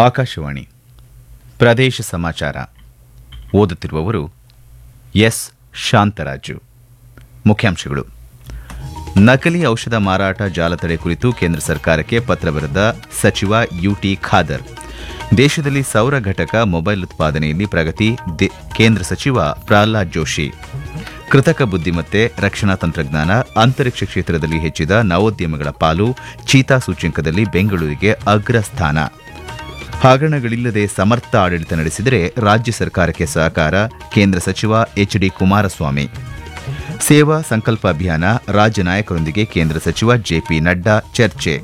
ಆಕಾಶವಾಣಿ ಪ್ರದೇಶ ಸಮಾಚಾರ ಓದುತ್ತಿರುವವರು ಎಸ್ ಶಾಂತರಾಜು ಮುಖ್ಯಾಂಶಗಳು ನಕಲಿ ಔಷಧ ಮಾರಾಟ ಜಾಲ ತಡೆ ಕುರಿತು ಕೇಂದ್ರ ಸರ್ಕಾರಕ್ಕೆ ಪತ್ರ ಬರೆದ ಸಚಿವ ಯುಟಿ ಖಾದರ್ ದೇಶದಲ್ಲಿ ಸೌರ ಘಟಕ ಮೊಬೈಲ್ ಉತ್ಪಾದನೆಯಲ್ಲಿ ಪ್ರಗತಿ ದೆ- ಕೇಂದ್ರ ಸಚಿವ ಪ್ರಹ್ಲಾದ್ ಜೋಶಿ ಕೃತಕ ಬುದ್ದಿಮತ್ತೆ ರಕ್ಷಣಾ ತಂತ್ರಜ್ಞಾನ ಅಂತರಿಕ್ಷ ಕ್ಷೇತ್ರದಲ್ಲಿ ಹೆಚ್ಚಿದ ನವೋದ್ಯಮಗಳ ಪಾಲು ಚೀತಾ ಸೂಚ್ಯಂಕದಲ್ಲಿ ಬೆಂಗಳೂರಿಗೆ ಅಗ್ರ ಸ್ಥಾನ ಹಗರಣಗಳಿಲ್ಲದೆ ಸಮರ್ಥ ಆಡಳಿತ ನಡೆಸಿದರೆ ರಾಜ್ಯ ಸರ್ಕಾರಕ್ಕೆ ಸಹಕಾರ ಕೇಂದ್ರ ಸಚಿವ ಎಚ್ ಡಿ ಕುಮಾರಸ್ವಾಮಿ ಸೇವಾ ಸಂಕಲ್ಪ ಅಭಿಯಾನ ರಾಜ್ಯ ನಾಯಕರೊಂದಿಗೆ ಕೇಂದ್ರ ಸಚಿವ ಜೆಪಿ ನಡ್ಡಾ ಚರ್ಚೆ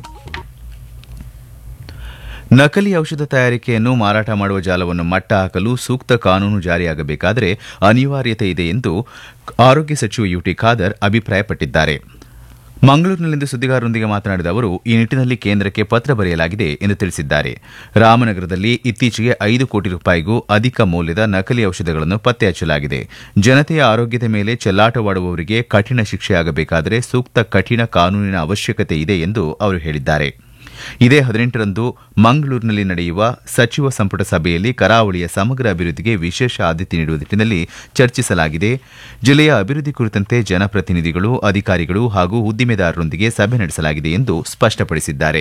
ನಕಲಿ ಔಷಧ ತಯಾರಿಕೆಯನ್ನು ಮಾರಾಟ ಮಾಡುವ ಜಾಲವನ್ನು ಮಟ್ಟ ಹಾಕಲು ಸೂಕ್ತ ಕಾನೂನು ಜಾರಿಯಾಗಬೇಕಾದರೆ ಅನಿವಾರ್ಯತೆ ಇದೆ ಎಂದು ಆರೋಗ್ಯ ಸಚಿವ ಯುಟಿ ಖಾದರ್ ಅಭಿಪ್ರಾಯಪಟ್ಟಿದ್ದಾರೆ ಮಂಗಳೂರಿನಲ್ಲಿಂದು ಸುದ್ದಿಗಾರರೊಂದಿಗೆ ಮಾತನಾಡಿದ ಅವರು ಈ ನಿಟ್ಟಿನಲ್ಲಿ ಕೇಂದ್ರಕ್ಕೆ ಪತ್ರ ಬರೆಯಲಾಗಿದೆ ಎಂದು ತಿಳಿಸಿದ್ದಾರೆ ರಾಮನಗರದಲ್ಲಿ ಇತ್ತೀಚೆಗೆ ಐದು ಕೋಟಿ ರೂಪಾಯಿಗೂ ಅಧಿಕ ಮೌಲ್ಯದ ನಕಲಿ ಔಷಧಗಳನ್ನು ಪತ್ತೆ ಹಚ್ಚಲಾಗಿದೆ ಜನತೆಯ ಆರೋಗ್ಯದ ಮೇಲೆ ಚೆಲ್ಲಾಟವಾಡುವವರಿಗೆ ಕಠಿಣ ಶಿಕ್ಷೆಯಾಗಬೇಕಾದರೆ ಸೂಕ್ತ ಕಠಿಣ ಕಾನೂನಿನ ಅವಶ್ಯಕತೆ ಇದೆ ಎಂದು ಅವರು ಹೇಳಿದ್ದಾರೆ ಇದೇ ಹದಿನೆಂಟರಂದು ಮಂಗಳೂರಿನಲ್ಲಿ ನಡೆಯುವ ಸಚಿವ ಸಂಪುಟ ಸಭೆಯಲ್ಲಿ ಕರಾವಳಿಯ ಸಮಗ್ರ ಅಭಿವೃದ್ಧಿಗೆ ವಿಶೇಷ ಆದ್ಯತೆ ನೀಡುವ ನಿಟ್ಟಿನಲ್ಲಿ ಚರ್ಚಿಸಲಾಗಿದೆ ಜಿಲ್ಲೆಯ ಅಭಿವೃದ್ಧಿ ಕುರಿತಂತೆ ಜನಪ್ರತಿನಿಧಿಗಳು ಅಧಿಕಾರಿಗಳು ಹಾಗೂ ಉದ್ದಿಮೆದಾರರೊಂದಿಗೆ ಸಭೆ ನಡೆಸಲಾಗಿದೆ ಎಂದು ಸ್ಪಷ್ಟಪಡಿಸಿದ್ದಾರೆ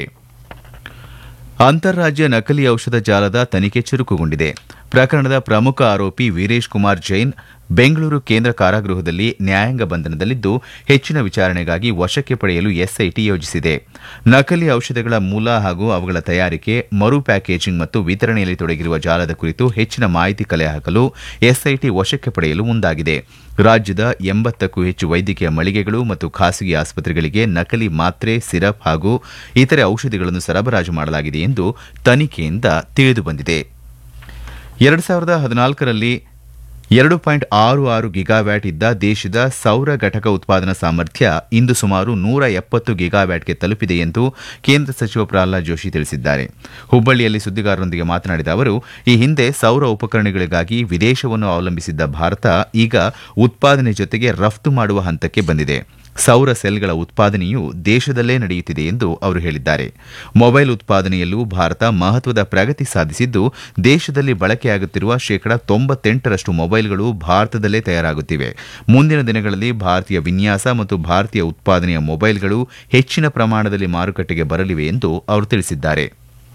ಅಂತಾರಾಜ್ಯ ನಕಲಿ ಔಷಧ ಜಾಲದ ತನಿಖೆ ಚುರುಕುಗೊಂಡಿದೆ ಪ್ರಕರಣದ ಪ್ರಮುಖ ಆರೋಪಿ ವೀರೇಶ್ ಕುಮಾರ್ ಜೈನ್ ಬೆಂಗಳೂರು ಕೇಂದ್ರ ಕಾರಾಗೃಹದಲ್ಲಿ ನ್ಯಾಯಾಂಗ ಬಂಧನದಲ್ಲಿದ್ದು ಹೆಚ್ಚಿನ ವಿಚಾರಣೆಗಾಗಿ ವಶಕ್ಕೆ ಪಡೆಯಲು ಎಸ್ಐಟಿ ಯೋಜಿಸಿದೆ ನಕಲಿ ಔಷಧಗಳ ಮೂಲ ಹಾಗೂ ಅವುಗಳ ತಯಾರಿಕೆ ಮರು ಪ್ಯಾಕೇಜಿಂಗ್ ಮತ್ತು ವಿತರಣೆಯಲ್ಲಿ ತೊಡಗಿರುವ ಜಾಲದ ಕುರಿತು ಹೆಚ್ಚಿನ ಮಾಹಿತಿ ಕಲೆ ಹಾಕಲು ಎಸ್ಐಟಿ ವಶಕ್ಕೆ ಪಡೆಯಲು ಮುಂದಾಗಿದೆ ರಾಜ್ಯದ ಎಂಬತ್ತಕ್ಕೂ ಹೆಚ್ಚು ವೈದ್ಯಕೀಯ ಮಳಿಗೆಗಳು ಮತ್ತು ಖಾಸಗಿ ಆಸ್ಪತ್ರೆಗಳಿಗೆ ನಕಲಿ ಮಾತ್ರೆ ಸಿರಪ್ ಹಾಗೂ ಇತರೆ ಔಷಧಿಗಳನ್ನು ಸರಬರಾಜು ಮಾಡಲಾಗಿದೆ ಎಂದು ತನಿಖೆಯಿಂದ ತಿಳಿದುಬಂದಿದೆ ಎರಡು ಸಾವಿರದ ಹದಿನಾಲ್ಕರಲ್ಲಿ ಎರಡು ಪಾಯಿಂಟ್ ಆರು ಆರು ಗಿಗಾವ್ಯಾಟ್ ಇದ್ದ ದೇಶದ ಸೌರ ಘಟಕ ಉತ್ಪಾದನಾ ಸಾಮರ್ಥ್ಯ ಇಂದು ಸುಮಾರು ನೂರ ಎಪ್ಪತ್ತು ಗಿಗಾವ್ಯಾಟ್ಗೆ ತಲುಪಿದೆ ಎಂದು ಕೇಂದ್ರ ಸಚಿವ ಪ್ರಹ್ಲಾದ್ ಜೋಶಿ ತಿಳಿಸಿದ್ದಾರೆ ಹುಬ್ಬಳ್ಳಿಯಲ್ಲಿ ಸುದ್ದಿಗಾರರೊಂದಿಗೆ ಮಾತನಾಡಿದ ಅವರು ಈ ಹಿಂದೆ ಸೌರ ಉಪಕರಣಗಳಿಗಾಗಿ ವಿದೇಶವನ್ನು ಅವಲಂಬಿಸಿದ್ದ ಭಾರತ ಈಗ ಉತ್ಪಾದನೆ ಜೊತೆಗೆ ರಫ್ತು ಮಾಡುವ ಹಂತಕ್ಕೆ ಬಂದಿದೆ ಸೌರ ಸೆಲ್ಗಳ ಉತ್ಪಾದನೆಯು ದೇಶದಲ್ಲೇ ನಡೆಯುತ್ತಿದೆ ಎಂದು ಅವರು ಹೇಳಿದ್ದಾರೆ ಮೊಬೈಲ್ ಉತ್ಪಾದನೆಯಲ್ಲೂ ಭಾರತ ಮಹತ್ವದ ಪ್ರಗತಿ ಸಾಧಿಸಿದ್ದು ದೇಶದಲ್ಲಿ ಬಳಕೆಯಾಗುತ್ತಿರುವ ಶೇಕಡ ತೊಂಬತ್ತೆಂಟರಷ್ಟು ಮೊಬೈಲ್ಗಳು ಭಾರತದಲ್ಲೇ ತಯಾರಾಗುತ್ತಿವೆ ಮುಂದಿನ ದಿನಗಳಲ್ಲಿ ಭಾರತೀಯ ವಿನ್ಯಾಸ ಮತ್ತು ಭಾರತೀಯ ಉತ್ಪಾದನೆಯ ಮೊಬೈಲ್ಗಳು ಹೆಚ್ಚಿನ ಪ್ರಮಾಣದಲ್ಲಿ ಮಾರುಕಟ್ಟೆಗೆ ಬರಲಿವೆ ಎಂದು ಅವರು ತಿಳಿಸಿದ್ದಾರೆ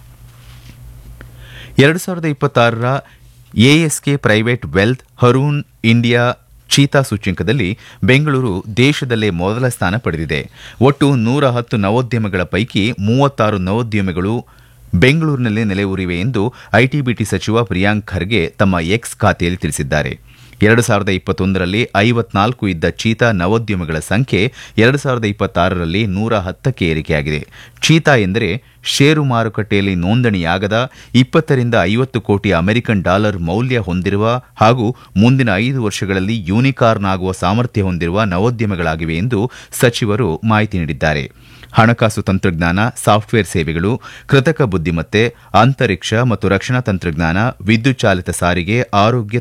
ಎರಡು ಸಾವಿರದ ಇಪ್ಪತ್ತಾರರ ASK private wealth Hurun India ಚೀತಾ ಸೂಚ್ಯಂಕದಲ್ಲಿ ಬೆಂಗಳೂರು ದೇಶದಲ್ಲೇ ಮೊದಲ ಸ್ಥಾನ ಪಡೆದಿದೆ ಒಟ್ಟು ನೂರ ಹತ್ತು ನವೋದ್ಯಮಗಳ ಪೈಕಿ ಮೂವತ್ತಾರು ನವೋದ್ಯಮಗಳು ಬೆಂಗಳೂರಿನಲ್ಲೇ ನೆಲೆಯೂರಿವೆ ಎಂದು ಐಟಿಬಿಟಿ ಸಚಿವ ಪ್ರಿಯಾಂಕ್ ಖರ್ಗೆ ತಮ್ಮ ಎಕ್ಸ್ ಖಾತೆಯಲ್ಲಿ ತಿಳಿಸಿದ್ದಾರೆ ಎರಡು ಸಾವಿರದ ಇಪ್ಪತ್ತೊಂದರಲ್ಲಿ ಐವತ್ನಾಲ್ಕು ಇದ್ದ ಚೀತಾ ನವೋದ್ಯಮಗಳ ಸಂಖ್ಯೆ ಎರಡು ಸಾವಿರದ ಇಪ್ಪತ್ತಾರರಲ್ಲಿ ನೂರ ಹತ್ತಕ್ಕೆ ಏರಿಕೆಯಾಗಿದೆ ಚೀತಾ ಎಂದರೆ ಷೇರು ಮಾರುಕಟ್ಟೆಯಲ್ಲಿ ನೋಂದಣಿಯಾಗದ ಇಪ್ಪತ್ತರಿಂದ ಐವತ್ತು ಕೋಟಿ ಅಮೆರಿಕನ್ ಡಾಲರ್ ಮೌಲ್ಯ ಹೊಂದಿರುವ ಹಾಗೂ ಮುಂದಿನ ಐದು ವರ್ಷಗಳಲ್ಲಿ ಯೂನಿಕಾರ್ನ್ ಆಗುವ ಸಾಮರ್ಥ್ಯ ಹೊಂದಿರುವ ನವೋದ್ಯಮಗಳಾಗಿವೆ ಎಂದು ಸಚಿವರು ಮಾಹಿತಿ ನೀಡಿದ್ದಾರೆ ಹಣಕಾಸು ತಂತ್ರಜ್ಞಾನ ಸಾಫ್ಟ್ವೇರ್ ಸೇವೆಗಳು ಕೃತಕ ಬುದ್ದಿಮತ್ತೆ ಅಂತರಿಕ್ಷ ಮತ್ತು ರಕ್ಷಣಾ ತಂತ್ರಜ್ಞಾನ ವಿದ್ಯುತ್ ಚಾಲಿತ ಸಾರಿಗೆ ಆರೋಗ್ಯ